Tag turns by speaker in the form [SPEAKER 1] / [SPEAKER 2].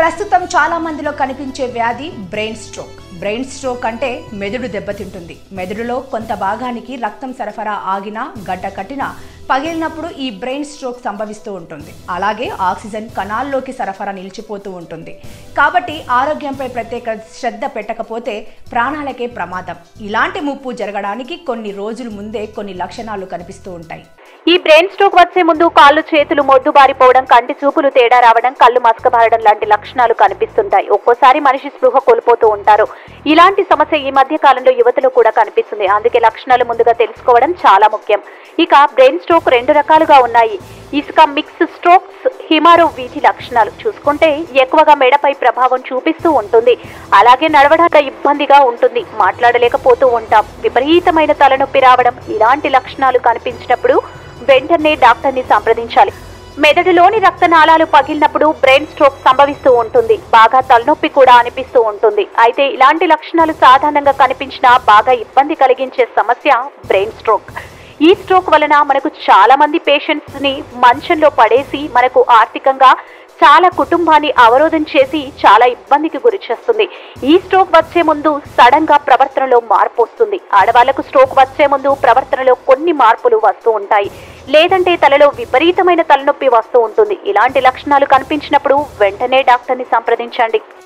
[SPEAKER 1] ప్రస్తుతం చాలా మందిలో కనిపించే వ్యాధి బ్రెయిన్ స్ట్రోక్ బ్రెయిన్ స్ట్రోక్ అంటే మెదడు దెబ్బతింటుంది మెదడులో కొంత భాగానికి రక్తం సరఫరా ఆగినా గడ్డ కట్టినా పగిలినప్పుడు ఈ బ్రెయిన్ స్ట్రోక్ సంభవిస్తూ ఉంటుంది అలాగే ఆక్సిజన్ కణాల్లోకి సరఫరా నిలిచిపోతూ ఉంటుంది కాబట్టి ఆరోగ్యంపై ప్రత్యేక శ్రద్ధ పెట్టకపోతే ప్రాణాలకే ప్రమాదం ఇలాంటి ముప్పు జరగడానికి కొన్ని రోజుల ముందే కొన్ని లక్షణాలు కనిపిస్తూ ఉంటాయి
[SPEAKER 2] ఈ బ్రెయిన్ స్ట్రోక్ వచ్చే ముందు కాళ్ళు చేతులు మొద్దుబారిపోవడం కంటి చూపులు తేడా రావడం కళ్ళు మసకబారడం లాంటి లక్షణాలు కనిపిస్తుంటాయి ఒక్కోసారి మనిషి స్పృహ కోల్పోతూ ఉంటారు ఇలాంటి సమస్య ఈ మధ్య కాలంలో యువతలో కూడా కనిపిస్తుంది అందుకే లక్షణాలు ముందుగా తెలుసుకోవడం చాలా ముఖ్యం ఇక బ్రెయిన్ స్ట్రోక్ రెండు రకాలుగా ఉన్నాయి ఇసుక మిక్స్ స్ట్రోక్స్ హిమారో వీటి లక్షణాలు చూసుకుంటే ఎక్కువగా మెడపై ప్రభావం చూపిస్తూ ఉంటుంది అలాగే నడవడానికి ఇబ్బందిగా ఉంటుంది మాట్లాడలేకపోతూ ఉంటాం విపరీతమైన తలనొప్పి రావడం ఇలాంటి లక్షణాలు కనిపించినప్పుడు వెంటనే డాక్టర్ని సంప్రదించాలి మెదడులోని రక్తనాళాలు పగిలినప్పుడు బ్రెయిన్ స్ట్రోక్ సంభవిస్తూ ఉంటుంది బాగా తలనొప్పి కూడా అనిపిస్తూ ఉంటుంది అయితే ఇలాంటి లక్షణాలు సాధారణంగా కనిపించినా బాగా ఇబ్బంది కలిగించే సమస్య బ్రెయిన్ స్ట్రోక్ ఈ స్ట్రోక్ వలన మనకు చాలా మంది పేషెంట్స్ ని మంచంలో పడేసి మనకు ఆర్థికంగా చాలా కుటుంబాన్ని అవరోధం చేసి చాలా ఇబ్బందికి గురి చేస్తుంది ఈ స్ట్రోక్ వచ్చే ముందు సడన్ గా ప్రవర్తనలో మార్పు వస్తుంది ఆడవాళ్లకు స్ట్రోక్ వచ్చే ముందు ప్రవర్తనలో కొన్ని మార్పులు వస్తూ ఉంటాయి లేదంటే తలలో విపరీతమైన తలనొప్పి వస్తూ ఉంటుంది ఇలాంటి లక్షణాలు కనిపించినప్పుడు వెంటనే డాక్టర్ని సంప్రదించండి